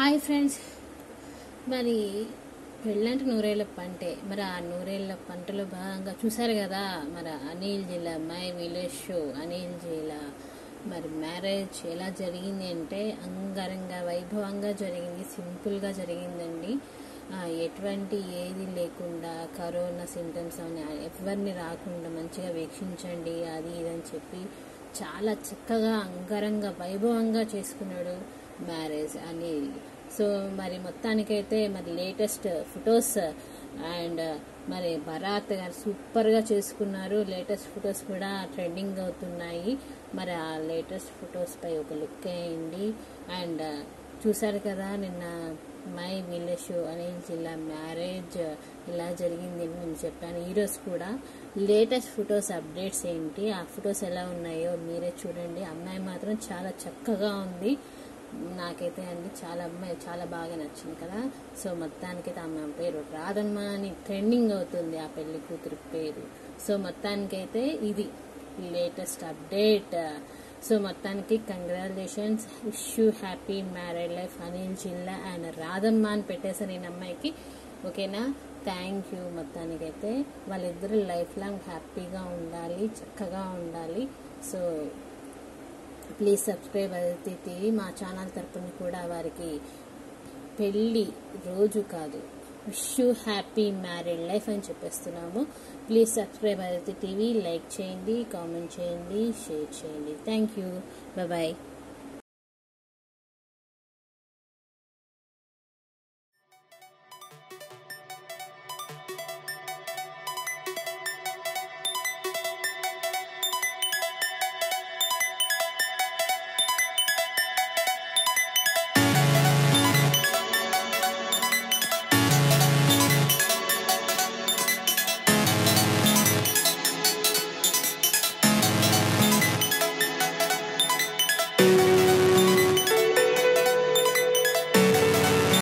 hi friends మరి పెళ్ళంటే నూరేళ్ల పంటే మరి ఆ నూరేళ్ల పంటలో భాగంగా చూసారు కదా మరి అనిల్ జిల్లా మై విలేజ్ షో అనిల్ జిల్లా మరి మ్యారేజ్ ఎలా జరిగింది అంటే అంగరంగ వైభవంగా జరిగింది సింపుల్గా జరిగిందండి ఆ, ఎటువంటి ఏది లేకుండా కరోనా సింటమ్స్ అని ఎవరిని రాకుండా మంచిగా వీక్షించండి అది ఇది అని చెప్పి చాలా చక్కగా అంగరంగ వైభవంగా చేసుకున్నాడు మ్యారేజ్ అని సో మరి మొత్తానికైతే మరి లేటెస్ట్ ఫొటోస్ అండ్ మరి భరాత్ గారు సూపర్గా చేసుకున్నారు లేటెస్ట్ ఫొటోస్ కూడా ట్రెండింగ్ అవుతున్నాయి మరి ఆ లేటెస్ట్ ఫొటోస్ పై ఒక లుక్ వేయండి అండ్ చూసారు కదా నిన్న మై విలేజ్ అనిల్ జిల్లా మ్యారేజ్ ఇలా జరిగింది అని నేను చెప్పాను ఈరోజు కూడా లేటెస్ట్ ఫొటోస్ అప్డేట్స్ ఏంటి ఆ ఫొటోస్ ఎలా ఉన్నాయో మీరే చూడండి అమ్మాయి మాత్రం చాలా చక్కగా ఉంది నాకైతే అండి చాలా అమ్మాయి చాలా బాగా నచ్చింది కదా సో మొత్తానికైతే అమ్మాయి పేరు రాధమ్మ అని ట్రెండింగ్ అవుతుంది ఆ పెళ్లి కూతురు పేరు సో మొత్తానికైతే ఇది లేటెస్ట్ అప్డేట్ సో మొత్తానికి congratulations wish you happy married life Anil జిల్లా అండ్ రాధమ్మ అని పెట్టేశాను నేను అమ్మాయికి ఓకేనా థ్యాంక్ యూ మొత్తానికైతే వాళ్ళిద్దరు లైఫ్ లాంగ్ హ్యాపీగా ఉండాలి చక్కగా ఉండాలి so please subscribe Aditi TV మా ఛానల్ తరపున కూడా వారికి పెళ్ళి రోజు కాదు wish you happy married life అని చెప్పేస్తున్నాము please subscribe Aditi TV like చేయండి కామెంట్ చేయండి షేర్ చేయండి థ్యాంక్ యూ బాయ్